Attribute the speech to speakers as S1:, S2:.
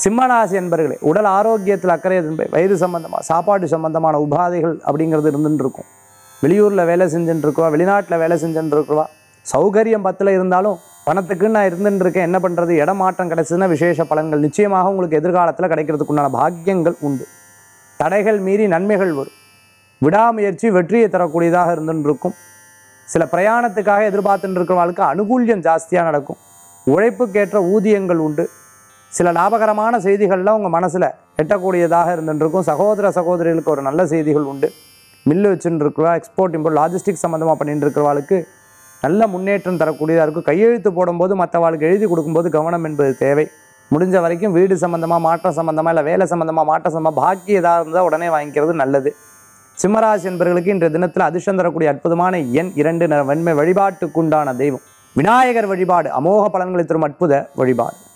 S1: சிம்மராசி என்பர்களே உடல் ஆரோக்கியத்தில் அக்கறை என்பது வயிறு சம்பந்தமாக சாப்பாடு சம்பந்தமான உபாதைகள் அப்படிங்கிறது இருந்துட்டு இருக்கும் வெளியூரில் வேலை செஞ்சுட்டு இருக்கவா வெளிநாட்டில் வேலை செஞ்சுட்டு இருக்கவா சௌகரியம் பத்தில் இருந்தாலும் பணத்துக்குன்னு நான் இருந்துட்டு இருக்கேன் என்ன பண்ணுறது இடம் மாற்றம் கிடைச்சதுன்னா விசேஷ பலன்கள் நிச்சயமாக உங்களுக்கு எதிர்காலத்தில் கிடைக்கிறதுக்குண்டான பாக்கியங்கள் உண்டு தடைகள் மீறி நன்மைகள் வரும் விடாமுயற்சி வெற்றியை தரக்கூடியதாக இருந்துட்டு இருக்கும் சில பிரயாணத்துக்காக எதிர்பார்த்துட்டு இருக்கிறவங்களுக்கு அனுகூல்யம் ஜாஸ்தியாக நடக்கும் உழைப்புக்கேற்ற ஊதியங்கள் உண்டு சில லாபகரமான செய்திகள்லாம் உங்கள் மனசில் எட்டக்கூடியதாக இருந்துட்டு இருக்கும் சகோதர சகோதரிகளுக்கு ஒரு நல்ல செய்திகள் உண்டு மில்லு வச்சுட்டு இருக்கிறவா எக்ஸ்போர்ட் இம்போர்ட் லாஜிஸ்டிக் சம்மந்தமாக பண்ணிட்டு இருக்கிறவாளுக்கு நல்ல முன்னேற்றம் தரக்கூடியதாக இருக்கும் கையெழுத்து போடும்போது மற்றவாளுக்கு எழுதி கொடுக்கும்போது கவனம் என்பது தேவை முடிஞ்ச வரைக்கும் வீடு சம்மந்தமாக மாற்றம் சம்மந்தமாக இல்லை வேலை சம்மந்தமாக மாற்றம் சம்மந்தமாக பாக்கி ஏதாவது இருந்தால் உடனே வாங்கிக்கிறது நல்லது சிம்மராசி என்பவர்களுக்கு இன்றைய தினத்தில் அதிர்ஷ்டம் தரக்கூடிய அற்புதமான எண் இரண்டு நிற வெண்மை வழிபாட்டுக்குண்டான தெய்வம் விநாயகர் வழிபாடு அமோக பலன்களை தரும் அற்புத வழிபாடு